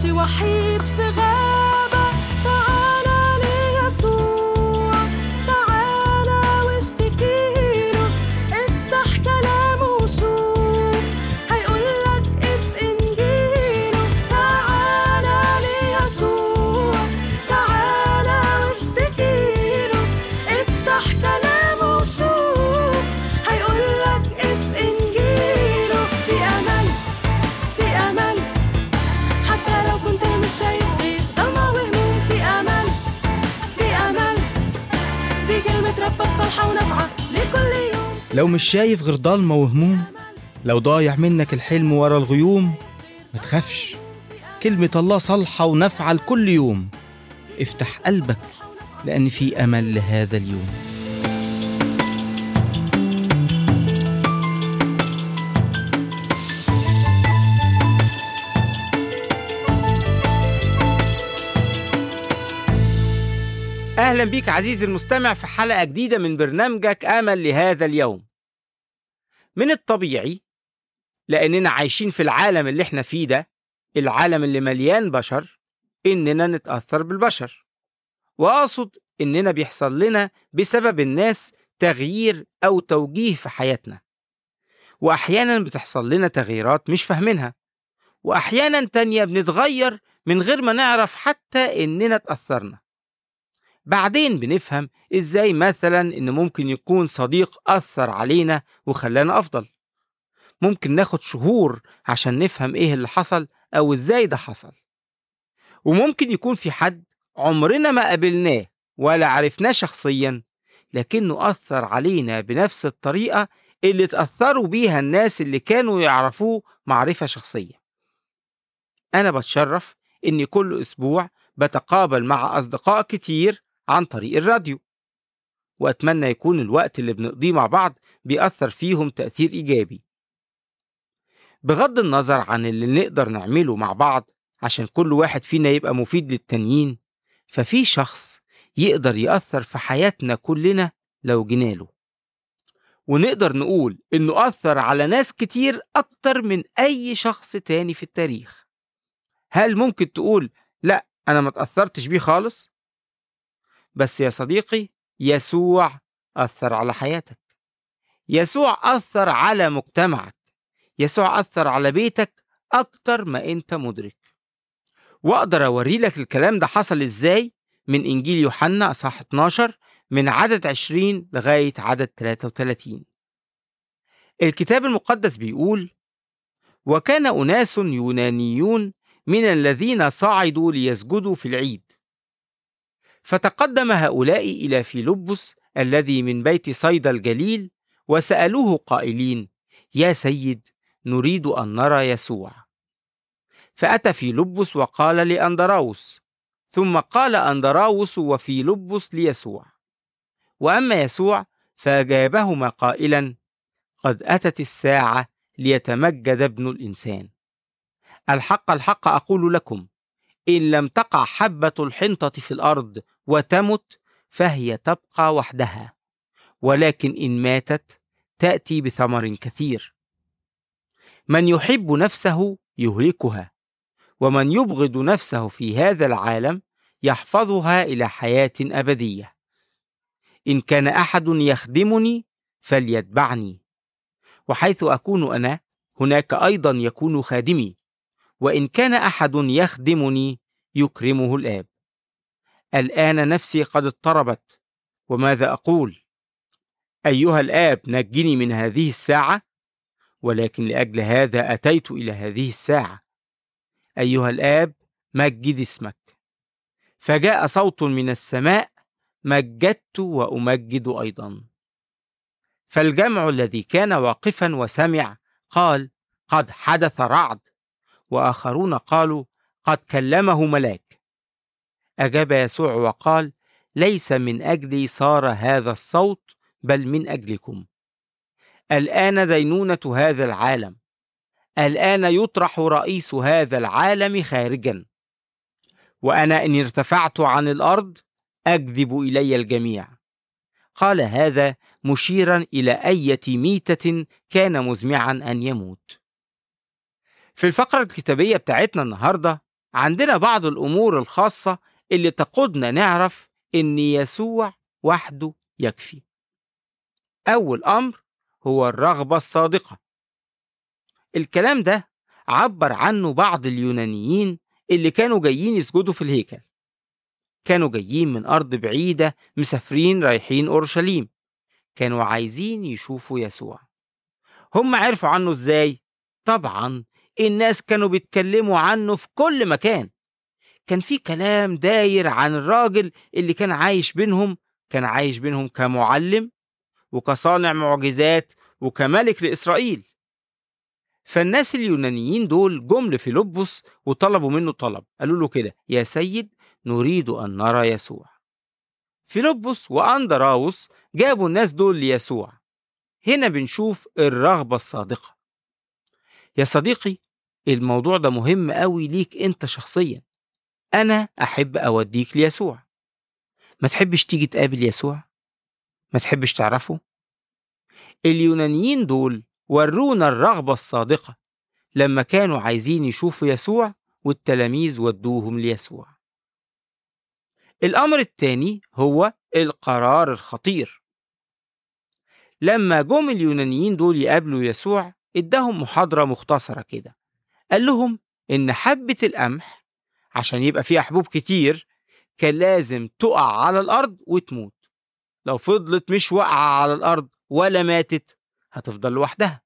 ماشي وحيد في غابة تعالى ليسوع تعالى واشتكيله افتح كلامه وشوف هيقولك اف انجيله تعالى ليسوع تعالى واشتكيله افتح كلامه وشوف هيقولك اف انجيله في امل في امل حتى لو كنت مش شايف غير ضلمة وهموم في امل في امل دي كلمة ربك صالحة ونافعة لكل يوم لو مش شايف غير ضلمة وهموم لو ضايع منك الحلم ورا الغيوم ما تخافش كلمة الله صالحة ونافعة لكل يوم افتح قلبك لأن في أمل لهذا اليوم أهلا بيك عزيزي المستمع في حلقة جديدة من برنامجك أمل لهذا اليوم من الطبيعي لأننا عايشين في العالم اللي احنا فيه ده العالم اللي مليان بشر إننا نتأثر بالبشر وأقصد إننا بيحصل لنا بسبب الناس تغيير أو توجيه في حياتنا وأحيانا بتحصل لنا تغييرات مش فاهمينها وأحيانا تانية بنتغير من غير ما نعرف حتى إننا اتأثرنا بعدين بنفهم ازاي مثلا ان ممكن يكون صديق اثر علينا وخلانا افضل ممكن ناخد شهور عشان نفهم ايه اللي حصل او ازاي ده حصل وممكن يكون في حد عمرنا ما قابلناه ولا عرفناه شخصيا لكنه اثر علينا بنفس الطريقه اللي اتاثروا بيها الناس اللي كانوا يعرفوه معرفه شخصيه انا بتشرف اني كل اسبوع بتقابل مع اصدقاء كتير عن طريق الراديو وأتمنى يكون الوقت اللي بنقضيه مع بعض بيأثر فيهم تأثير إيجابي بغض النظر عن اللي نقدر نعمله مع بعض عشان كل واحد فينا يبقى مفيد للتانيين ففي شخص يقدر يأثر في حياتنا كلنا لو جيناله ونقدر نقول إنه أثر على ناس كتير أكتر من أي شخص تاني في التاريخ هل ممكن تقول لا أنا ما تأثرتش بيه خالص؟ بس يا صديقي يسوع أثر على حياتك يسوع أثر على مجتمعك يسوع أثر على بيتك أكتر ما أنت مدرك وأقدر أوري لك الكلام ده حصل إزاي من إنجيل يوحنا أصحاح 12 من عدد 20 لغاية عدد 33 الكتاب المقدس بيقول وكان أناس يونانيون من الذين صعدوا ليسجدوا في العيد فتقدم هؤلاء إلى فيلبس الذي من بيت صيدا الجليل وسألوه قائلين يا سيد نريد أن نرى يسوع فأتى فيلبس وقال لأندراوس ثم قال أندراوس وفيلبس ليسوع وأما يسوع فأجابهما قائلا قد أتت الساعة ليتمجد ابن الإنسان الحق الحق أقول لكم إن لم تقع حبة الحنطة في الأرض وتمت فهي تبقى وحدها ولكن إن ماتت تأتي بثمر كثير من يحب نفسه يهلكها ومن يبغض نفسه في هذا العالم يحفظها إلى حياة أبدية إن كان أحد يخدمني فليتبعني وحيث أكون أنا هناك أيضا يكون خادمي وإن كان أحد يخدمني يكرمه الآب. الآن نفسي قد اضطربت، وماذا أقول؟ أيها الآب نجني من هذه الساعة، ولكن لأجل هذا أتيت إلى هذه الساعة. أيها الآب مجد اسمك. فجاء صوت من السماء مجدت وأمجد أيضا. فالجمع الذي كان واقفا وسمع قال: قد حدث رعد. واخرون قالوا قد كلمه ملاك اجاب يسوع وقال ليس من اجلي صار هذا الصوت بل من اجلكم الان دينونه هذا العالم الان يطرح رئيس هذا العالم خارجا وانا ان ارتفعت عن الارض اجذب الي الجميع قال هذا مشيرا الى ايه ميته كان مزمعا ان يموت في الفقرة الكتابية بتاعتنا النهاردة عندنا بعض الأمور الخاصة اللي تقودنا نعرف إن يسوع وحده يكفي أول أمر هو الرغبة الصادقة الكلام ده عبر عنه بعض اليونانيين اللي كانوا جايين يسجدوا في الهيكل كانوا جايين من أرض بعيدة مسافرين رايحين أورشليم كانوا عايزين يشوفوا يسوع هم عرفوا عنه إزاي؟ طبعا الناس كانوا بيتكلموا عنه في كل مكان كان في كلام داير عن الراجل اللي كان عايش بينهم كان عايش بينهم كمعلم وكصانع معجزات وكملك لإسرائيل فالناس اليونانيين دول جم لفيلبس وطلبوا منه طلب قالوا له كده يا سيد نريد أن نرى يسوع فيلبس وأندراوس جابوا الناس دول ليسوع هنا بنشوف الرغبة الصادقة يا صديقي الموضوع ده مهم قوي ليك انت شخصيا انا احب اوديك ليسوع ما تحبش تيجي تقابل يسوع ما تحبش تعرفه اليونانيين دول ورونا الرغبة الصادقة لما كانوا عايزين يشوفوا يسوع والتلاميذ ودوهم ليسوع الأمر الثاني هو القرار الخطير لما جم اليونانيين دول يقابلوا يسوع اداهم محاضرة مختصرة كده قال لهم إن حبة القمح عشان يبقى فيها حبوب كتير كان لازم تقع على الأرض وتموت لو فضلت مش واقعة على الأرض ولا ماتت هتفضل لوحدها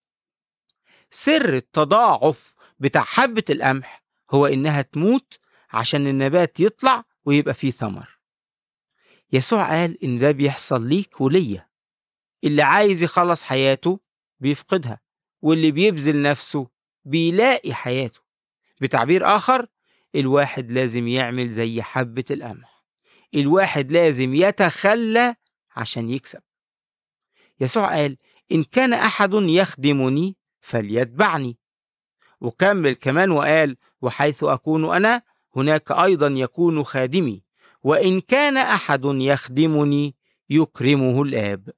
سر التضاعف بتاع حبة القمح هو إنها تموت عشان النبات يطلع ويبقى فيه ثمر يسوع قال إن ده بيحصل ليك وليا اللي عايز يخلص حياته بيفقدها واللي بيبذل نفسه بيلاقي حياته بتعبير آخر الواحد لازم يعمل زي حبة القمح الواحد لازم يتخلى عشان يكسب يسوع قال إن كان أحد يخدمني فليتبعني وكمل كمان وقال وحيث أكون أنا هناك أيضا يكون خادمي وإن كان أحد يخدمني يكرمه الآب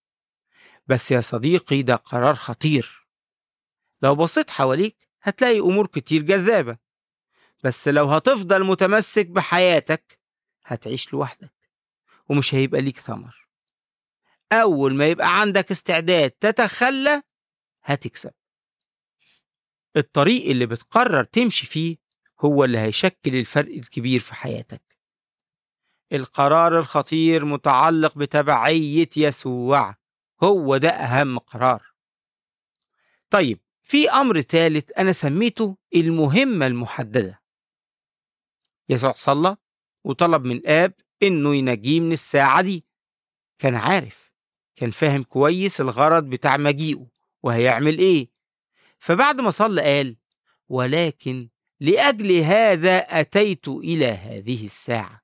بس يا صديقي ده قرار خطير لو بصيت حواليك هتلاقي أمور كتير جذابة بس لو هتفضل متمسك بحياتك هتعيش لوحدك ومش هيبقى ليك ثمر أول ما يبقى عندك استعداد تتخلى هتكسب الطريق اللي بتقرر تمشي فيه هو اللي هيشكل الفرق الكبير في حياتك القرار الخطير متعلق بتبعية يسوع هو ده أهم قرار طيب في أمر ثالث أنا سميته المهمة المحددة يسوع صلى وطلب من الآب إنه ينجيه من الساعة دي كان عارف كان فاهم كويس الغرض بتاع مجيئه وهيعمل إيه فبعد ما صلى قال ولكن لأجل هذا أتيت إلى هذه الساعة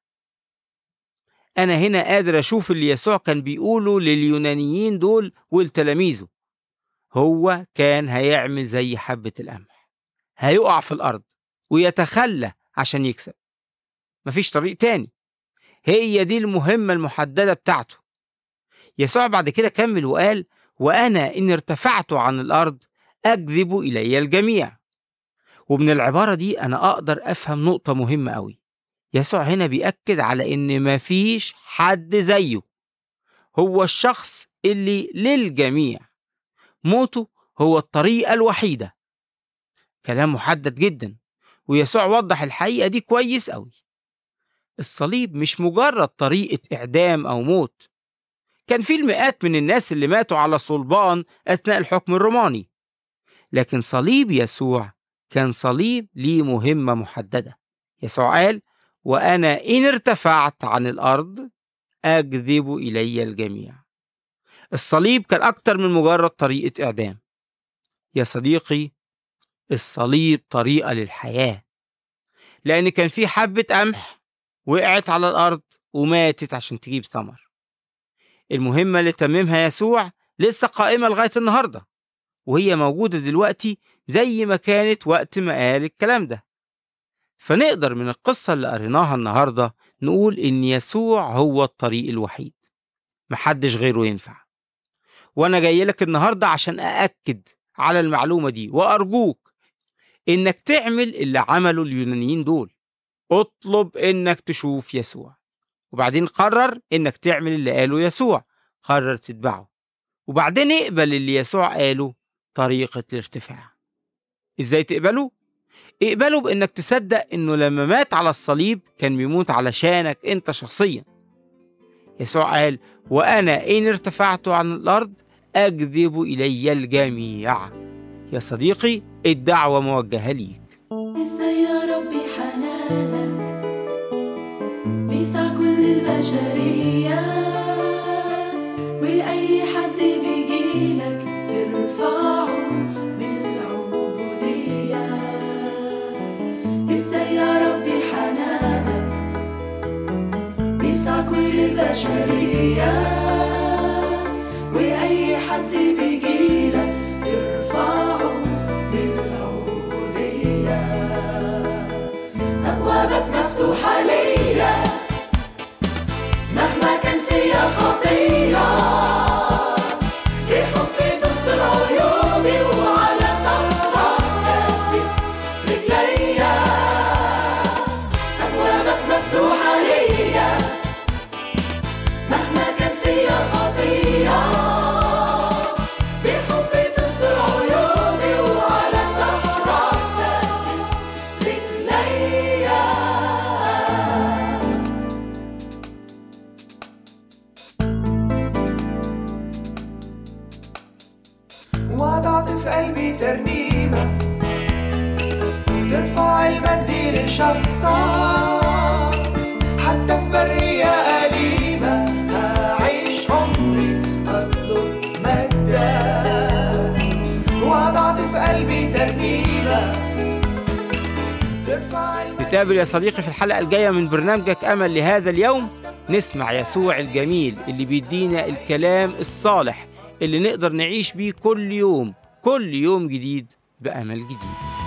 أنا هنا قادر أشوف اللي يسوع كان بيقوله لليونانيين دول ولتلاميذه هو كان هيعمل زي حبة القمح هيقع في الأرض ويتخلى عشان يكسب مفيش طريق تاني هي دي المهمة المحددة بتاعته يسوع بعد كده كمل وقال وأنا إن ارتفعت عن الأرض أجذب إلي الجميع ومن العبارة دي أنا أقدر أفهم نقطة مهمة أوي يسوع هنا بيأكد على إن مفيش حد زيه هو الشخص اللي للجميع موته هو الطريقة الوحيدة كلام محدد جدا ويسوع وضح الحقيقة دي كويس أوي الصليب مش مجرد طريقة إعدام أو موت كان في المئات من الناس اللي ماتوا على صلبان أثناء الحكم الروماني لكن صليب يسوع كان صليب ليه مهمة محددة يسوع قال وأنا إن ارتفعت عن الأرض أجذب إلي الجميع الصليب كان أكتر من مجرد طريقة إعدام يا صديقي الصليب طريقة للحياة لأن كان في حبة قمح وقعت على الأرض وماتت عشان تجيب ثمر المهمة اللي تممها يسوع لسه قائمة لغاية النهاردة وهي موجودة دلوقتي زي ما كانت وقت ما قال الكلام ده فنقدر من القصة اللي قريناها النهاردة نقول إن يسوع هو الطريق الوحيد محدش غيره ينفع وأنا جاي لك النهاردة عشان أأكد على المعلومة دي وأرجوك إنك تعمل اللي عمله اليونانيين دول اطلب انك تشوف يسوع وبعدين قرر انك تعمل اللي قاله يسوع قرر تتبعه وبعدين اقبل اللي يسوع قاله طريقة الارتفاع ازاي تقبله؟ اقبله بانك تصدق انه لما مات على الصليب كان بيموت علشانك انت شخصيا يسوع قال وانا ان ارتفعت عن الارض اجذب الي الجميع يا صديقي الدعوة موجهة ليك ازاي يا ربي حنانك بيسع كل البشرية وأي حد بيجيلك ترفعه بالعبودية ازاي يا ربي حنانك بيسع كل البشرية وأي حد بيجيلك ترفعه بالعبودية أبوابك مفتوحة ليا مهما كان فيا خطية لحبي تستر عيوبي وعلى صخرة ثبت رجليا أبوابك مفتوحة ليا مهما كان فيا خطية بحبي تستر عيوبي وعلى صخرة ثبت رجليا وضعت في قلبي ترنيمة ترفع المجد لشخصك حتى في برية أليمة هعيش عمري أطلب مجدك وضعت في قلبي ترنيمة ترفع المجد نتقابل يا صديقي في الحلقة الجاية من برنامجك أمل لهذا اليوم نسمع يسوع الجميل اللي بيدينا الكلام الصالح اللي نقدر نعيش بيه كل يوم كل يوم جديد بأمل جديد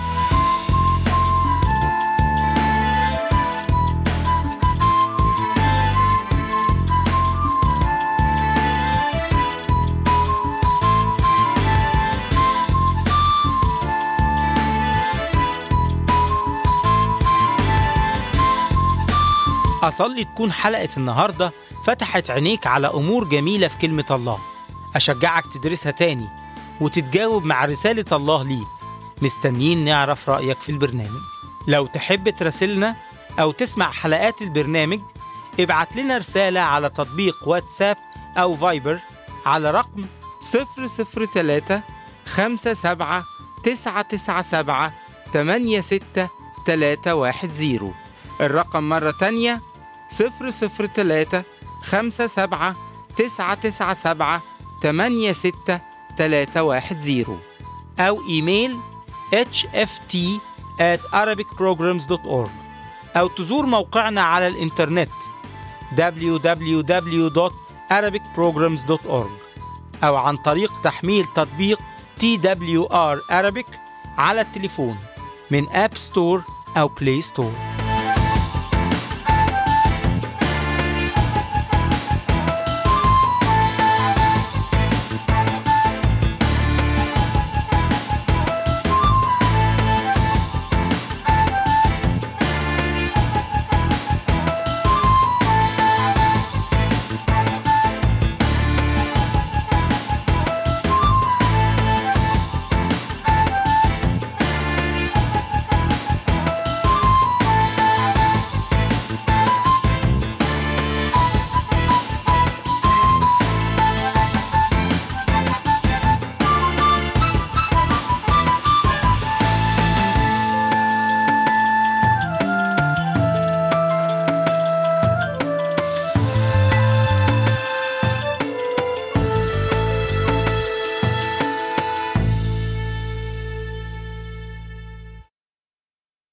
أصلي تكون حلقة النهاردة فتحت عينيك على أمور جميلة في كلمة الله أشجعك تدرسها تاني وتتجاوب مع رسالة الله ليك مستنيين نعرف رأيك في البرنامج لو تحب تراسلنا أو تسمع حلقات البرنامج ابعت لنا رسالة على تطبيق واتساب أو فايبر على رقم 003 57 997 86310 الرقم مرة تانية 003 57 997 86310 أو إيميل hft at arabicprograms.org أو تزور موقعنا على الإنترنت www.arabicprograms.org أو عن طريق تحميل تطبيق TWR Arabic على التليفون من أب ستور أو بلاي ستور